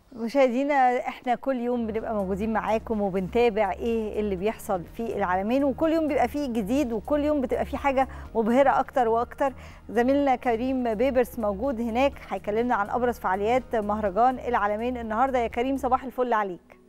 مشاهدينا احنا كل يوم بنبقى موجودين معاكم وبنتابع ايه اللي بيحصل في العالمين وكل يوم بيبقى فيه جديد وكل يوم بتبقى فيه حاجه مبهره اكتر واكتر زميلنا كريم بيبرس موجود هناك هيكلمنا عن ابرز فعاليات مهرجان العالمين النهارده يا كريم صباح الفل عليك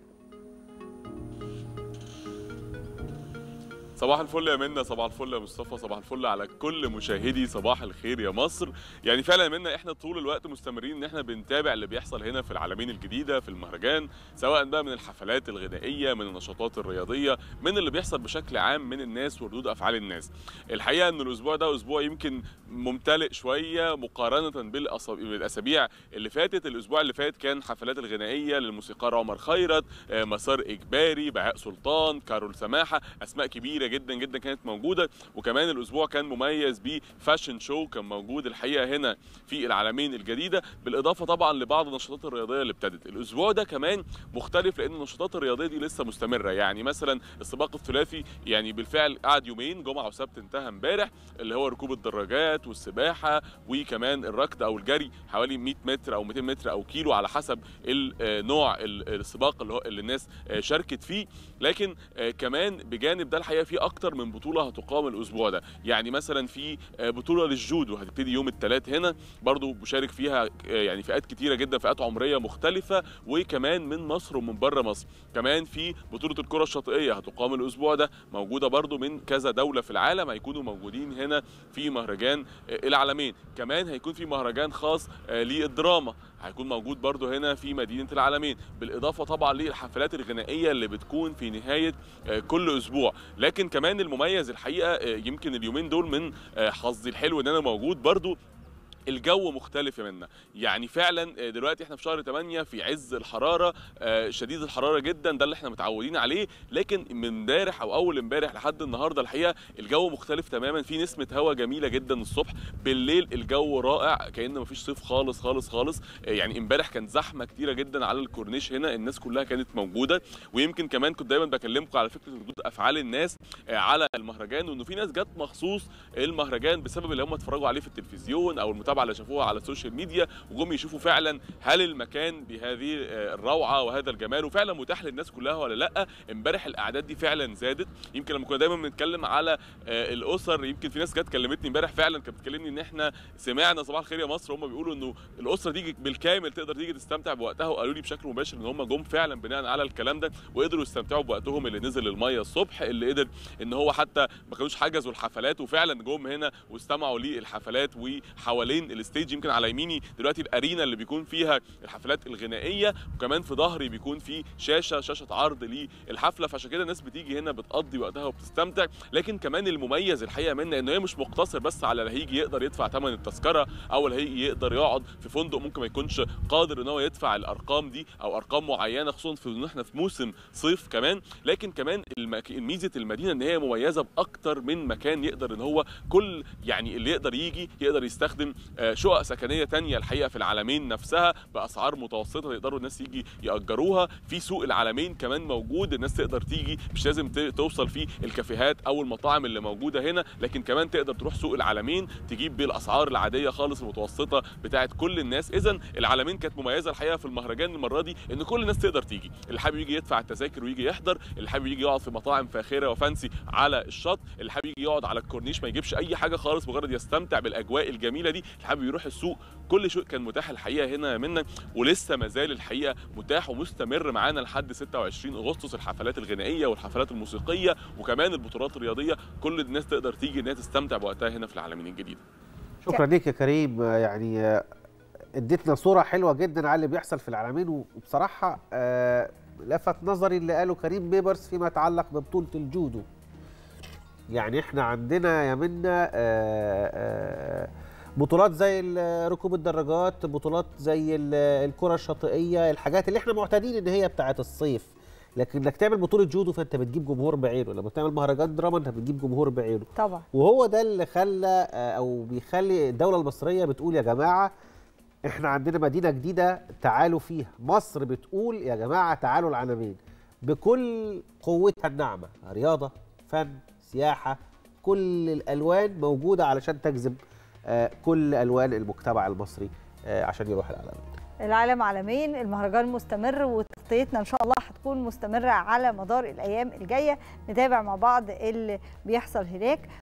صباح الفل يا منى صباح الفل يا مصطفى صباح الفل على كل مشاهدي صباح الخير يا مصر يعني فعلا يا منى احنا طول الوقت مستمرين ان احنا بنتابع اللي بيحصل هنا في العالمين الجديده في المهرجان سواء بقى من الحفلات الغنائيه من النشاطات الرياضيه من اللي بيحصل بشكل عام من الناس وردود افعال الناس الحقيقه ان الاسبوع ده اسبوع يمكن ممتلئ شويه مقارنه بالاسابيع اللي فاتت الاسبوع اللي فات كان حفلات الغنائيه للموسيقار عمر خيرت مسار اجباري بهاء سلطان كارول سماحه اسماء كبيره جدا جدا كانت موجوده وكمان الاسبوع كان مميز بفاشن شو كان موجود الحقيقه هنا في العالمين الجديده بالاضافه طبعا لبعض النشاطات الرياضيه اللي ابتدت الاسبوع ده كمان مختلف لان النشاطات الرياضيه دي لسه مستمره يعني مثلا السباق الثلاثي يعني بالفعل قعد يومين جمعه وسبت انتهى امبارح اللي هو ركوب الدراجات والسباحه وكمان الركض او الجري حوالي 100 متر او 200 متر او كيلو على حسب النوع السباق اللي هو اللي الناس شاركت فيه لكن كمان بجانب ده الحقيقه في اكتر من بطوله هتقام الاسبوع ده يعني مثلا في بطوله للجودو هتبتدي يوم الثلاث هنا برضو بشارك فيها يعني فئات كتيره جدا فئات عمريه مختلفه وكمان من مصر ومن بره مصر كمان في بطوله الكره الشاطئيه هتقام الاسبوع ده موجوده برضو من كذا دوله في العالم هيكونوا موجودين هنا في مهرجان العالمين كمان هيكون في مهرجان خاص للدراما هيكون موجود برضو هنا في مدينة العالمين بالإضافة طبعا للحفلات الغنائية اللي بتكون في نهاية كل أسبوع لكن كمان المميز الحقيقة يمكن اليومين دول من حظي الحلو إن أنا موجود برضو الجو مختلف يا منا يعني فعلا دلوقتي احنا في شهر 8 في عز الحراره شديد الحراره جدا ده اللي احنا متعودين عليه لكن من امبارح او اول امبارح لحد النهارده الحقيقه الجو مختلف تماما في نسمه هواء جميله جدا الصبح بالليل الجو رائع كان مفيش صيف خالص خالص خالص يعني امبارح كان زحمه كتيره جدا على الكورنيش هنا الناس كلها كانت موجوده ويمكن كمان كنت دايما بكلمكم على فكره ردود افعال الناس على المهرجان وانه في ناس جت مخصوص المهرجان بسبب اللي هم اتفرجوا عليه في التلفزيون او المتابعه المتابعه اللي شافوها على السوشيال ميديا وجم يشوفوا فعلا هل المكان بهذه الروعه وهذا الجمال وفعلا متاح للناس كلها ولا لا امبارح الاعداد دي فعلا زادت يمكن لما كنا دايما بنتكلم على الاسر يمكن في ناس جت كلمتني امبارح فعلا كانت بتكلمني ان احنا سمعنا صباح الخير يا مصر هم بيقولوا انه الاسره دي بالكامل تقدر تيجي تستمتع بوقتها وقالوا لي بشكل مباشر ان هم جم فعلا بناء على الكلام ده وقدروا يستمتعوا بوقتهم اللي نزل الميه الصبح اللي قدر ان هو حتى ما كانوش حجزوا الحفلات وفعلا جم هنا واستمعوا للحفلات وحوالين الستيج يمكن على يميني دلوقتي الارينا اللي بيكون فيها الحفلات الغنائيه وكمان في ظهري بيكون في شاشه شاشه عرض للحفله فعشان كده الناس بتيجي هنا بتقضي وقتها وبتستمتع لكن كمان المميز الحقيقه منه ان هي مش مقتصر بس على اللي هيجي يقدر يدفع ثمن التذكره او اللي هيجي يقدر يقعد في فندق ممكن ما يكونش قادر ان هو يدفع الارقام دي او ارقام معينه خصوصا في ان احنا في موسم صيف كمان لكن كمان المك... ميزه المدينه ان هي مميزه باكتر من مكان يقدر ان هو كل يعني اللي يقدر يجي يقدر يستخدم شقق سكنيه تانية الحقيقه في العالمين نفسها باسعار متوسطه يقدروا الناس يجي ياجروها في سوق العالمين كمان موجود الناس تقدر تيجي مش لازم توصل فيه الكافيهات او المطاعم اللي موجوده هنا لكن كمان تقدر تروح سوق العالمين تجيب بالاسعار العاديه خالص المتوسطه بتاعه كل الناس اذا العالمين كانت مميزه الحقيقه في المهرجان المره دي ان كل الناس تقدر تيجي اللي حابب يجي يدفع التذاكر ويجي يحضر اللي حابب يجي يقعد في مطاعم فاخره وفانسي على الشط اللي حابب يجي يقعد على الكورنيش ما يجيبش اي حاجه خالص مجرد يستمتع بالاجواء الجميله دي اللي حابب يروح السوق كل شيء كان متاح الحقيقه هنا منا ولسه ما زال الحقيقه متاح ومستمر معانا لحد 26 اغسطس الحفلات الغنائيه والحفلات الموسيقيه وكمان البطولات الرياضيه كل الناس تقدر تيجي انها تستمتع بوقتها هنا في العالمين الجديده شكرا ليك يا كريم يعني اديتنا صوره حلوه جدا على اللي بيحصل في العالمين وبصراحه لفت نظري اللي قاله كريم بيبرس فيما يتعلق ببطوله الجودو يعني احنا عندنا يا منا بطولات زي ركوب الدراجات بطولات زي الكره الشاطئيه الحاجات اللي احنا معتادين ان هي بتاعه الصيف لكن انك تعمل بطوله جودو فانت بتجيب جمهور بعينه لما تعمل مهرجان دراما انت بتجيب جمهور بعينه طبعا وهو ده اللي خلى او بيخلي الدوله المصريه بتقول يا جماعه احنا عندنا مدينه جديده تعالوا فيها مصر بتقول يا جماعه تعالوا العالمين بكل قوتها الناعمه رياضه فن سياحه كل الالوان موجوده علشان تجذب كل الوان المجتمع المصري عشان يروح العالمين العالم عالمين المهرجان مستمر وتغطيتنا ان شاء الله هتكون مستمره على مدار الايام الجايه نتابع مع بعض اللي بيحصل هناك